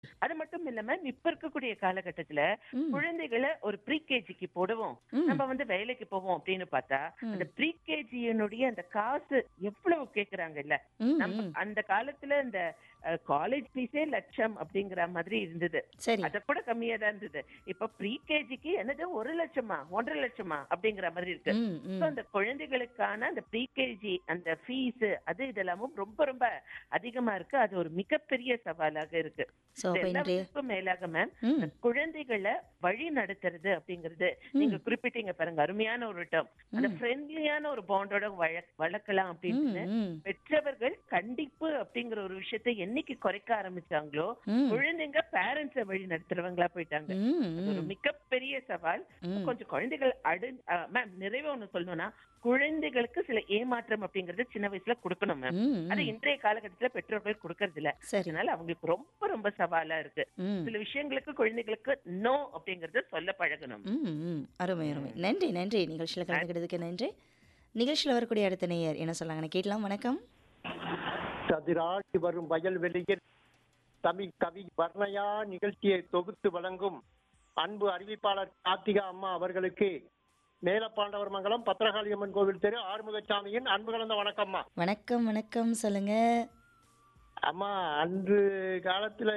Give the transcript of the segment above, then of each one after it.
அது மட்டும் இல்லாம இப்ப இருக்கக்கூடிய காலகட்டத்துல ம். குழந்தைகளை ஒரு ப்ரீகேஜிக்கு போடுவோம் ம். நம்ம வந்து வேலைக்கு போவோம் அப்படின்னு பார்த்தா ம். அந்த ப்ரீகேஜியினுடைய அந்த காசு எவ்வளவு கேக்குறாங்க இல்ல ம், நம்ம ம். அந்த காலத்துல இந்த காலேஜ் ஃபீஸே லட்சம் அப்படிங்கிற மாதிரி இருந்தது சரி அத கூட கம்மியா தான் இருந்தது இப்ப ப்ரீகேஜிக்கு என்னது ஒரு லட்சமா ஒன்றரை லட்சமா அப்படிங்கிற மாதிரி இருக்கு ம், ம். So, அந்த குழந்தைகளுக்கான அந்த ப்ரீகேஜி அந்த ஃபீஸ் அது இதெல்லாமும் ரொம்ப ரொம்ப அதிகமா இருக்கு அது ஒரு மிகப்பெரிய சவாலாக இருக்கு சோ அப்ப இது இன்றைய எல்லாத்துக்கும் மேலாக மேம் ம், குழந்தைகளை வழி நடத்துறது அப்படிங்கிறது நீங்க குறிப்பிட்டீங்க பாருங்க அருமையான ஒரு டேர்ம் அந்த ஃப்ரெண்ட்லியான ஒரு பாண்டோட வளர்க்கலாம் ம், அப்படின்னு ம், பெற்றவர்கள் கண்டிப்பு அப்படிங்கிற ஒரு விஷயத்தை என்னைக்கு குறைக்க ஆரம்பிச்சாங்களோ ம். குழந்தைங்க பேரண்ட்ஸ வழி நடத்துறவங்களா போயிட்டாங்க ம், அது ஒரு ம். மிகப்பெரிய சவால் ம். கொஞ்சம் குழந்தைகள் அடு மேம் நிறைவா ஒண்ணு சொல்லணும்னா குழந்தைகளுக்கு சில ஏமாற்றம் அப்படிங்கறது சின்ன வயசுல கொடுக்கணும் மேம் ம், அது ம். இன்றைய காலகட்டத்துல பெற்றோர்கள் கொடுக்கறது இல்ல சரி அதனால அவங்களுக்கு ரொம்ப ரொம்ப சவாலா இருக்கு ம் சில விஷயங்களுக்கு குழந்தைகளுக்கு நோ அப்படிங்கறத சொல்ல பழகணும் ம் ம் அருமை அருமை நன்றி நன்றி நிகழ்ச்சியில் கலந்துக்கிட்டதுக்கு நன்றி நிகழ்ச்சியில் வரக்கூடிய அடுத்த நேயர் என்ன சொல்லாங்கன்னு கேட்கலாம் வணக்கம் சதிராடி வரும் வயல்வெளியில் தமிழ் கவி வர்ணயா நிகழ்ச்சியை தொகுத்து வழங்கும் அன்பு அறிவிப்பாளர் கார்த்திகா அம்மா அவர்களுக்கு மேலப்பாண்டவர் மங்கலம் பத்திரகாளியம்மன் கோவில் தெரு ஆறுமுகசாமியின் அன்பு கலந்த வணக்கம்மா வணக்கம் வணக்கம் சொல்லுங்க அம்மா அன்று காலத்துல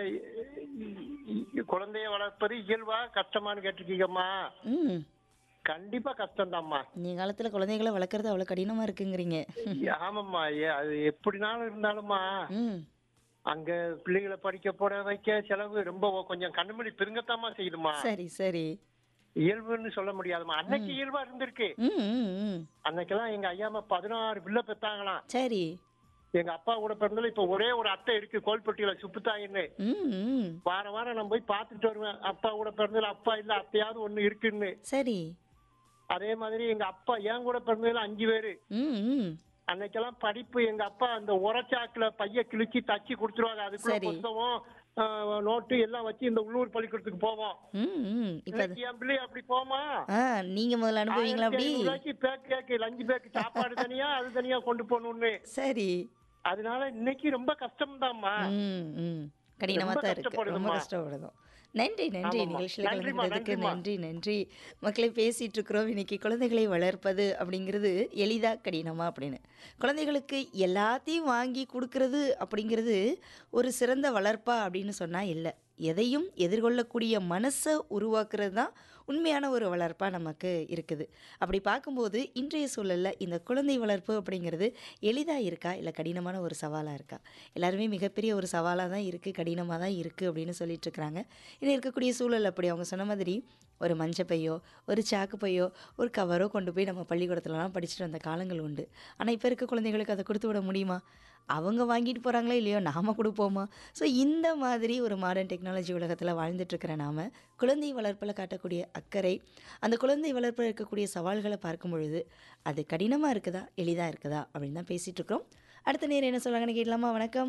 குழந்தைய வளர்ப்பது இயல்பா கஷ்டமான்னு கேட்டிருக்கீங்கம்மா ம் கண்டிப்பா கஷ்டம்தாம்மா நீ காலத்தில் குழந்தைகளை வளர்க்குறது அவ்வளோ கடினமாக இருக்குங்கிறீங்க ஆமாம்மா ஏ- அது எப்படினாலும் இருந்தாலும்மா ம் அங்க பிள்ளைகளை படிக்க போட வைக்க செலவு ரொம்ப கொஞ்சம் கண்ணுமணி பெருங்கத்தாமா செய்யுதுமா சரி சரி இயல்புன்னு சொல்ல முடியாதுமா அன்னைக்கு இயல்பா இருந்திருக்கு ம் ம் ம் அன்னைக்கெல்லாம் எங்க ஐயாமா பதினாறு பிள்ளை பெத்தாங்களாம் சரி எங்க அப்பா கூட பிறந்ததுல இப்ப ஒரே ஒரு அத்தை இருக்கு கோல்பட்டியில சுப்புத்தாயின்னு ம் ம் வாரம் வாரம் நான் போய் பார்த்துட்டு வருவேன் அப்பா கூட பிறந்ததுல அப்பா இல்ல அத்தையாவது ஒண்ணு இருக்குன்னு சரி அதே மாதிரி எங்க அப்பா என் கூட பிறந்ததுல அஞ்சு பேரு ம் ம் அன்னைக்கெல்லாம் படிப்பு எங்க அப்பா அந்த உரச்சாக்குல பைய கிழிச்சு தச்சு கொடுத்துருவாங்க அதுக்குள்ள சரி. புத்தகம் ஆஹ், நோட்டு எல்லாம் வச்சு இந்த உள்ளூர் பள்ளிக்கூடத்துக்கு போவோம் ம் ம் இப்போ அது இன்னைக்கு என் பிள்ளை அப்படி போமா ஆ நீங்கள் முதல்ல அனுப்புவீங்களா அப்படி பேக் கேக்கு லஞ்சு பேக்கு சாப்பாடு தனியா அது தனியா கொண்டு போகணும்னு சரி அதனால இன்னைக்கு ரொம்ப கஷ்டம்தாம்மா ம் ம் கடினமாக ரொம்ப தான் இருக்கு ரொம்ப கஷ்டப்படுதும்மா. கஷ்டப்படுதும் நன்றி நன்றி ஆமாம்மா. நிகழ்ச்சியில் நன்றிம்மா, கலந்துக்கிறதுக்கு நன்றிம்மா. நன்றி நன்றி மக்களை பேசிட்டு இருக்கிறோம் இன்னைக்கு குழந்தைகளை வளர்ப்பது அப்படிங்கிறது எளிதா கடினமா அப்படின்னு குழந்தைகளுக்கு எல்லாத்தையும் வாங்கி கொடுக்கறது அப்படிங்கிறது ஒரு சிறந்த வளர்ப்பா அப்படின்னு சொன்னால் இல்லை எதையும் எதிர்கொள்ளக்கூடிய மனசை உருவாக்குறது தான் உண்மையான ஒரு வளர்ப்பாக நமக்கு இருக்குது அப்படி பார்க்கும்போது இன்றைய சூழலில் இந்த குழந்தை வளர்ப்பு அப்படிங்கிறது எளிதாக இருக்கா இல்லை கடினமான ஒரு சவாலாக இருக்கா எல்லாருமே மிகப்பெரிய ஒரு சவாலாக தான் இருக்குது கடினமாக தான் இருக்குது அப்படின்னு சொல்லிட்டு இருக்கிறாங்க இது இருக்கக்கூடிய சூழல் அப்படி அவங்க சொன்ன மாதிரி ஒரு மஞ்சள் பையோ ஒரு சாக்கு பையோ ஒரு கவரோ கொண்டு போய் நம்ம பள்ளிக்கூடத்துலலாம் படிச்சுட்டு வந்த காலங்கள் உண்டு ஆனால் இப்போ இருக்க குழந்தைகளுக்கு அதை கொடுத்து விட முடியுமா அவங்க வாங்கிட்டு போகிறாங்களோ இல்லையோ நாம் கொடுப்போமா ஸோ இந்த மாதிரி ஒரு மாடர்ன் டெக்னாலஜி உலகத்தில் வாழ்ந்துட்டுருக்கிற நாம் குழந்தை வளர்ப்பில் காட்டக்கூடிய அக்கறை அந்த குழந்தை வளர்ப்பில் இருக்கக்கூடிய சவால்களை பார்க்கும் பொழுது அது கடினமாக இருக்குதா எளிதாக இருக்குதா அப்படின்னு தான் பேசிகிட்டு இருக்கிறோம் அடுத்த நேரம் என்ன சொல்கிறாங்கன்னு கேட்கலாமா வணக்கம்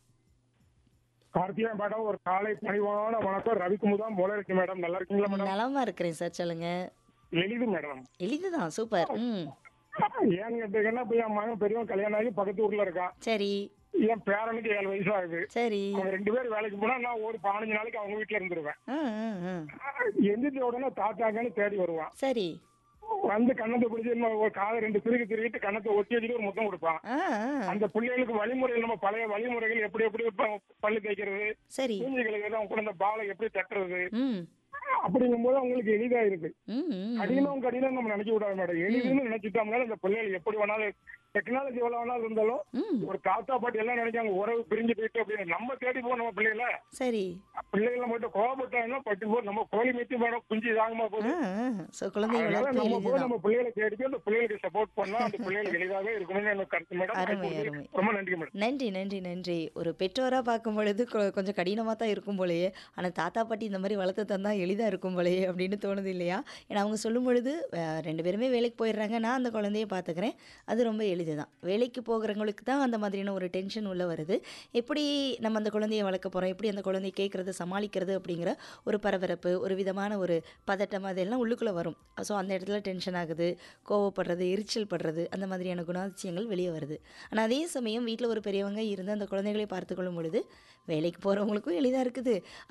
கார்த்திகா மேடம் ஒரு காலை பணிவான வணக்கம் ரவிக்குமுதா மூலருக்கு மேடம் நல்லா இருக்கீங்களா மேடம் நலமா இருக்கிறேன் சார் சொல்லுங்க எளிது மேடம் எளிதுதான் சூப்பர் ம் ஏன்னு கேட்டீங்கன்னா இப்ப என் மகன் பெரியவன் கல்யாணம் ஆகி பக்கத்து ஊர்ல இருக்கான் சரி என் பேரனுக்கு ஏழு வயசு ஆகுது சரி அவங்க ரெண்டு பேரும் வேலைக்கு போனா நான் ஒரு பதினஞ்சு நாளைக்கு அவங்க வீட்டுல இருந்துருவேன் ஆ ஆ, ஆ. எந்திரிச்ச உடனே தாத்தாங்கன்னு தேடி வருவான் சரி வந்து கண்ணத்தை பிடிச்சி இன்னும் ஒரு காதை ரெண்டு திருக்கி திருக்கிட்டு கண்ணத்தை ஒட்டி வச்சுட்டு ஒரு முத்தம் கொடுப்பான் ஆ ஆ. அந்த பிள்ளைகளுக்கு வழிமுறைகள் நம்ம பழைய வழிமுறைகள் எப்படி எப்படி ப- பல்லு தேய்க்கிறது சரி மூஞ்சி கழுவுறது அவங்க கூட அந்த பாலை எப்படி தட்டுறது ம் அப்படிங்கும்போது அவங்களுக்கு எளிதா இருக்கு ம் ம் கடினம் கடினம் நம்ம நினைக்க கூடாது மேடம் எளிதுன்னு நினைச்சிட்டோம்னால இந்த பிள்ளைகள் எப்படி வேணாலும் டெக்னாலஜி எவ்வளவு வேணாலும் இருந்தாலும் ம் ஒரு தாத்தா பாட்டி எல்லாம் நினைக்காங்க உறவு பிரிஞ்சு போயிட்டு அப்படின்னு நம்ம தேடி போவோம் நம்ம பிள்ளைகள சரி பிள்ளைகளை மட்டும் கோவப்பட்டாங்கன்னா பட்டு போது நம்ம கோழி மீத்தி மேடம் குஞ்சு தாகமா போகுது ஸோ குழந்தை அதனால வளர்ப்பு நம்ம போய் எளிதுதான் நம்ம பிள்ளைகளை தேடி போய் அந்த பிள்ளைகளுக்கு சப்போர்ட் பண்ணா அந்த பிள்ளைகள் எளிதாகவே இருக்கணும்னு எனக்கு கருத்து மேடம் அருமை, வாய்ப்பு அருமை. கொடுத்ததுக்கு ரொம்ப நன்றி மேடம் நன்றி நன்றி நன்றி ஒரு பெற்றோராக பார்க்கும் பொழுது கொ- கொஞ்சம் கடினமாக தான் இருக்கும் போலயே ஆனால் தாத்தா பாட்டி இந்த மாதிரி வளர்த்து தந்தா எளிதாக இருக்கும் போலயே அப்படின்னு தோணுது இல்லையா ஏன்னா அவங்க சொல்லும் பொழுது அஹ், ரெண்டு பேருமே வேலைக்கு போயிடுறாங்க நான் அந்த குழந்தைய பார்த்துக்கிறேன் அது ரொம்ப எளிது தான் வேலைக்கு போகிறவங்களுக்கு தான் அந்த மாதிரியான ஒரு டென்ஷன் உள்ள வருது எப்படி நம்ம அந்த குழந்தைய வளர்க்க போகிறோம் எப்படி அந்த குழந்தைய கேட்குறது சமாளிக்கிறது அப்படிங்கிற ஒரு பரபரப்பு ஒரு விதமான ஒரு பதட்டம் அதெல்லாம் உள்ளுக்குள்ளே வரும் ஸோ அந்த இடத்துல டென்ஷன் ஆகுது கோவப்படுறது எரிச்சல் படுறது அந்த மாதிரியான குணாதிசயங்கள் வெளியே வருது ஆனால் அதே சமயம் வீட்டில் ஒரு பெரியவங்க இருந்து அந்த குழந்தைகளை பார்த்துக்கொள்ளும் பொழுது வேலைக்கு போகிறவங்களுக்கும் எளிதாக இருக்குது